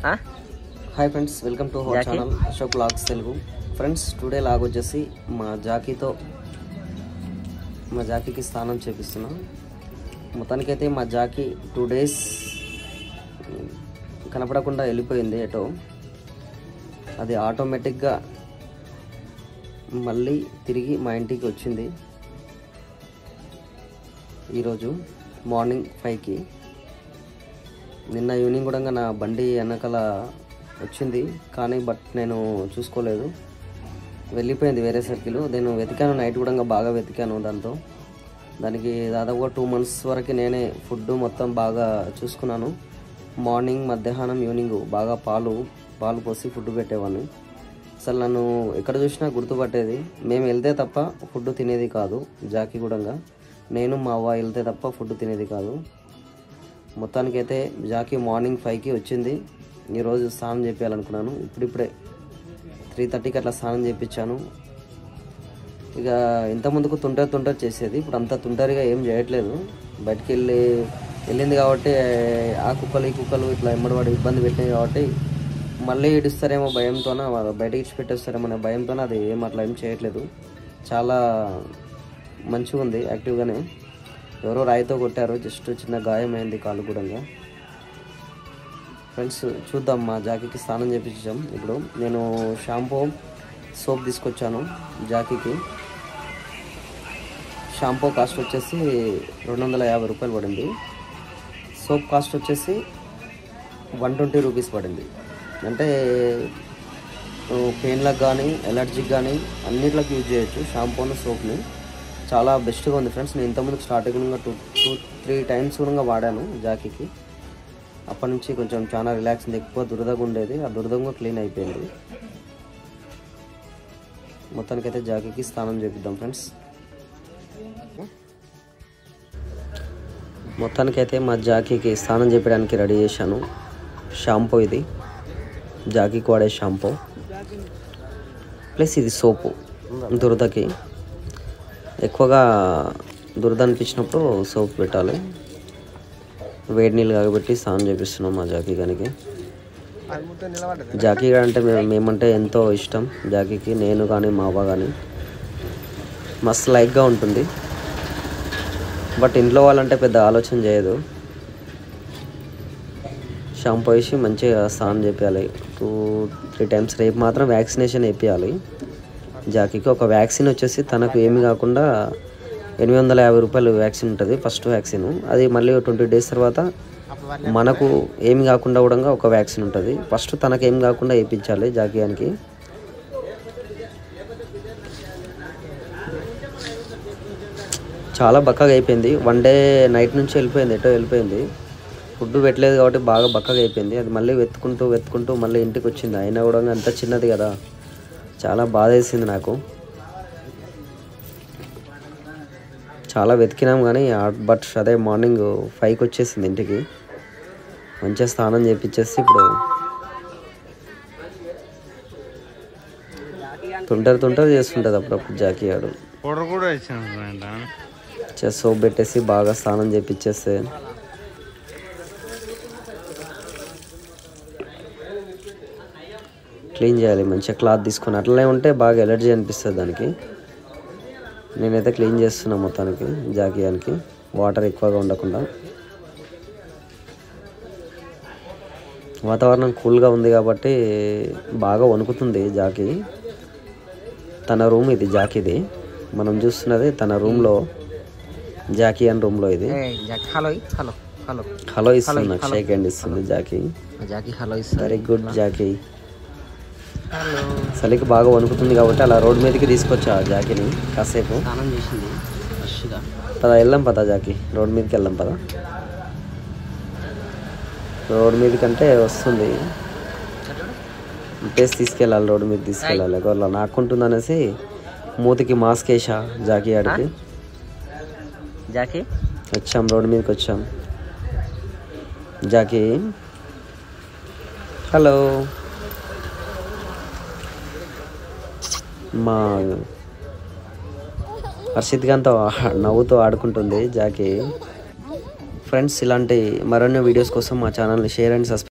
ఆ? Hi friends welcome to our Jackie? Channel Ashok blogs Telugu friends today log వచ్చేసి మా జాకీతో మా జాకీకి స్నానం చేపిస్తున్నా మొత్తానికైతే మా జాకీ టూ డేస్ కనపడకుండా వెళ్ళిపోయింది ఎటో అది ఆటోమేటిక్గా మళ్ళీ తిరిగి మా ఇంటికి వచ్చింది ఈరోజు మార్నింగ్ ఫైవ్కి నిన్న ఈవినింగ్ కూడా నా బండి వెనకాల వచ్చింది కానీ బట్ నేను చూసుకోలేదు వెళ్ళిపోయింది వేరే సర్కిల్ నేను వెతికాను నైట్ కూడా బాగా వెతికాను దాంతో దానికి దాదాపుగా టూ మంత్స్ వరకు నేనే ఫుడ్ మొత్తం బాగా చూసుకున్నాను మార్నింగ్ మధ్యాహ్నం ఈవినింగ్ బాగా పాలు పాలు పోసి ఫుడ్ పెట్టేవాడిని అసలు నన్ను ఎక్కడ చూసినా గుర్తుపట్టేది మేము వెళ్తే తప్ప ఫుడ్ తినేది కాదు జాకీ కూడా నేను మా అవ్వ వెళ్తే తప్ప ఫుడ్ తినేది కాదు మొత్తానికైతే జాకీ మార్నింగ్ ఫైవ్కి వచ్చింది ఈరోజు స్నానం చేపించాలనుకున్నాను ఇప్పుడిప్పుడే త్రీ థర్టీకి అట్లా స్నానం చేయించాను ఇక ఇంత ముందుకు తుంటరి తుంటరి చేసేది ఇప్పుడు అంత తుంటరిగా ఏం చేయట్లేదు బయటికి వెళ్ళి వెళ్ళింది కాబట్టి ఆ కుక్కలు ఈ కుక్కలు ఇట్లా ఎమ్మడివాడి ఇబ్బంది పెట్టినాయి కాబట్టి మళ్ళీ ఇడుస్తారేమో భయంతోన బయటకి ఇచ్చి పెట్టేస్తారేమో అనే భయంతోన అది ఏం అట్లా ఏం చేయట్లేదు చాలా మంచిగా ఉంది యాక్టివ్గానే ఎవరో రాయితో కొట్టారు జస్ట్ చిన్న గాయమైంది కాలు కూడా ఫ్రెండ్స్ చూద్దాం మా జాకీకి స్నానం చేపించాం ఇప్పుడు నేను షాంపూ సోప్ తీసుకొచ్చాను జాకీకి షాంపూ కాస్ట్ వచ్చేసి రెండు వందల యాభై రూపాయలు పడింది సోప్ కాస్ట్ వచ్చేసి వన్ ట్వంటీ రూపీస్ పడింది అంటే పెయిన్లకు కానీ ఎలర్జీకి కానీ అన్నిట్లోకి యూజ్ చేయొచ్చు షాంపూను సోప్ని చాలా బెస్ట్గా ఉంది ఫ్రెండ్స్ నేను ఇంతకుముందు starting two two three times కూడా వాడాను జాకీకి అప్పటి నుంచి కొంచెం చాలా రిలాక్స్ ఉంది ఎక్కువ దురదగా ఉండేది ఆ దురద కూడా క్లీన్ అయిపోయింది మొత్తానికైతే జాకీకి స్నానం చేపిద్దాం ఫ్రెండ్స్ మొత్తానికైతే మా జాకీకి స్నానం చేయడానికి రెడీ చేశాను షాంపూ ఇది జాకీకి వాడే షాంపూ ప్లస్ ఇది సోపు దురదకి ఎక్కువగా దురద అనిపించినప్పుడు సోప్ పెట్టాలి వేడి నీళ్ళు కాగబెట్టి స్నానం చేపిస్తున్నాం మా జాకీ గానికి జాకీ గారు అంటే మేము మేమంటే ఎంతో ఇష్టం జాకీకి నేను కానీ మా అవ్వ కానీ మస్తు లైక్గా ఉంటుంది బట్ ఇంట్లో వాళ్ళంటే పెద్ద ఆలోచన చేయదు షాంపూ వేసి మంచిగా స్నానం చేపించాలి టూ త్రీ టైమ్స్ రేపు మాత్రం వ్యాక్సినేషన్ వేయించాలి జాకీకి ఒక వ్యాక్సిన్ వచ్చేసి తనకు ఏమి కాకుండా ఎనిమిది వందల యాభై రూపాయలు వ్యాక్సిన్ ఉంటుంది ఫస్ట్ వ్యాక్సిన్ అది మళ్ళీ ట్వంటీ డేస్ తర్వాత మనకు ఏమి కాకుండా కూడా ఒక వ్యాక్సిన్ ఉంటుంది ఫస్ట్ తనకు ఏం కాకుండా వేయించాలి జాకీయానికి చాలా బక్కగా అయిపోయింది వన్ డే నైట్ నుంచి వెళ్ళిపోయింది ఎటో వెళ్ళిపోయింది ఫుడ్ పెట్టలేదు కాబట్టి బాగా బక్కగా అయిపోయింది అది మళ్ళీ వెతుకుంటూ వెతుకుంటూ మళ్ళీ ఇంటికి వచ్చింది అయినా కూడా అంత చిన్నది కదా చాలా బాధ వేసింది నాకు చాలా వెతికినాం కానీ బట్ అదే మార్నింగ్ ఫైవ్కి వచ్చేసింది ఇంటికి మంచిగా స్నానం చేపించేసి ఇప్పుడు తుంటరి తుంటరి చేస్తుంటుంది అప్పుడప్పుడు జాకీ ఆడు పౌడర్ కూడా ఇచ్చాను చెస్ సోప్ పెట్టేసి బాగా స్నానం చేపించేస్తే క్లీన్ చేయాలి మంచిగా క్లాత్ తీసుకొని అట్లనే ఉంటే బాగా ఎలర్జీ అనిపిస్తుంది దానికి నేనైతే క్లీన్ చేస్తున్నా మొత్తానికి జాకీయానికి వాటర్ ఎక్కువగా ఉండకుండా వాతావరణం కూల్గా ఉంది కాబట్టి బాగా వణుకుతుంది జాకీ తన రూమ్ ఇది జాకీది మనం చూస్తున్నది తన రూమ్లో జాకీ అని రూమ్లో ఇది ఏయ్, Jackie hello hello hello hello ఇస్తుంది నాకు షేక్ హ్యాండ్ ఇస్తుంది జాకీ మా జాకీ హలో ఇస్తారు వెరీ గుడ్ జాకీ హలో చలికి బాగా వణుకుతుంది కాబట్టి అలా రోడ్ మీదకి తీసుకొచ్చా జాకీని కాసేపు స్నానం చేసింది ఫ్రెష్గా పద వెళ్దాం పద జాకీ రోడ్ మీదకి వెళ్దాం పద రోడ్ మీద కంటే వస్తుంది ప్లేస్ తీసుకెళ్ళాలి రోడ్ మీద తీసుకెళ్ళాలి గొర్రె నాకుంటుంది అనేసి మూతికి మాస్క్ వేసా జాకీ ఆడికి జాకీ వచ్చాం రోడ్ మీదకి వచ్చాం జాకీ హలో మా హర్షిత్ గాంతో నవ్వుతూ ఆడుకుంటుంది జాకీ ఫ్రెండ్స్ ఇలాంటి మరిన్ని వీడియోస్ కోసం మా ఛానల్ని షేర్ అండ్ సబ్స్క్రైబ్